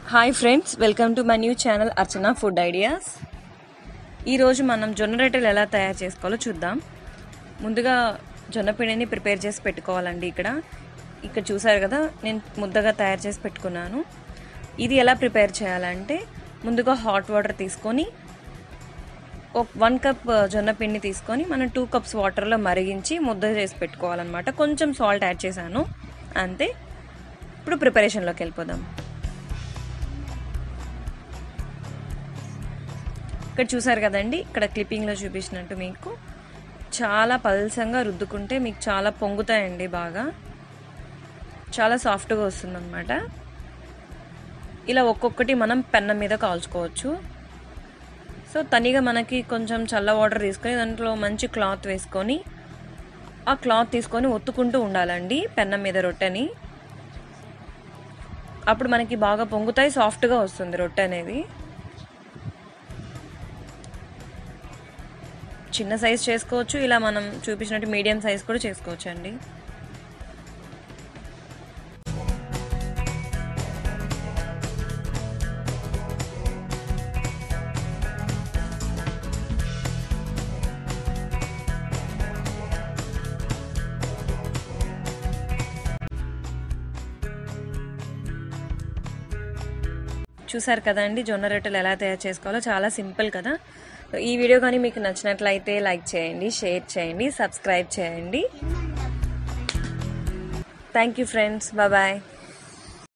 hi friends welcome to my new channel Archana food ideas ఈరోజు మనం జొన్న రొట్టెలు ఎలా తయారు చేసుకోవాలో చూద్దాం ముందుగా జొన్న పిండిని ప్రిపేర్ చేసి పెట్టుకోవాలండి ఇక్కడ ఇక్కడ చూసారు కదా నేను ముద్దగా తయారు చేసి పెట్టుకున్నాను ఇది ఎలా ప్రిపేర్ చేయాలంటే ముందుగా హాట్ వాటర్ తీసుకొని ఒక వన్ కప్ జొన్న పిండి తీసుకొని మనం టూ కప్స్ వాటర్లో మరిగించి ముద్ద చేసి పెట్టుకోవాలన్నమాట కొంచెం సాల్ట్ యాడ్ చేశాను అంతే ఇప్పుడు ప్రిపరేషన్లోకి వెళ్ళిపోదాం ఇక్కడ చూసారు కదండి ఇక్కడ క్లిప్పింగ్లో చూపించినట్టు మీకు చాలా పల్సంగా రుద్దుకుంటే మీకు చాలా పొంగుతాయండి బాగా చాలా సాఫ్ట్గా వస్తుందన్నమాట ఇలా ఒక్కొక్కటి మనం పెన్నం మీద కాల్చుకోవచ్చు సో తనిగా మనకి కొంచెం చల్ల వాటర్ తీసుకొని దాంట్లో మంచి క్లాత్ వేసుకొని ఆ క్లాత్ తీసుకొని ఒత్తుకుంటూ ఉండాలండి పెన్నం మీద రొట్టెని అప్పుడు మనకి బాగా పొంగుతాయి సాఫ్ట్గా వస్తుంది రొట్టె అనేది చిన్న సైజ్ చేసుకోవచ్చు ఇలా మనం చూపించినట్టు మీడియం సైజ్ కూడా చేసుకోవచ్చు అండి చూసారు కదండి జొన్న రొట్టెలు ఎలా తయారు చేసుకోవాలో చాలా సింపుల్ కదా ఈ వీడియో కానీ మీకు నచ్చినట్లయితే లైక్ చేయండి షేర్ చేయండి సబ్స్క్రైబ్ చేయండి థ్యాంక్ యూ ఫ్రెండ్స్ బాయ్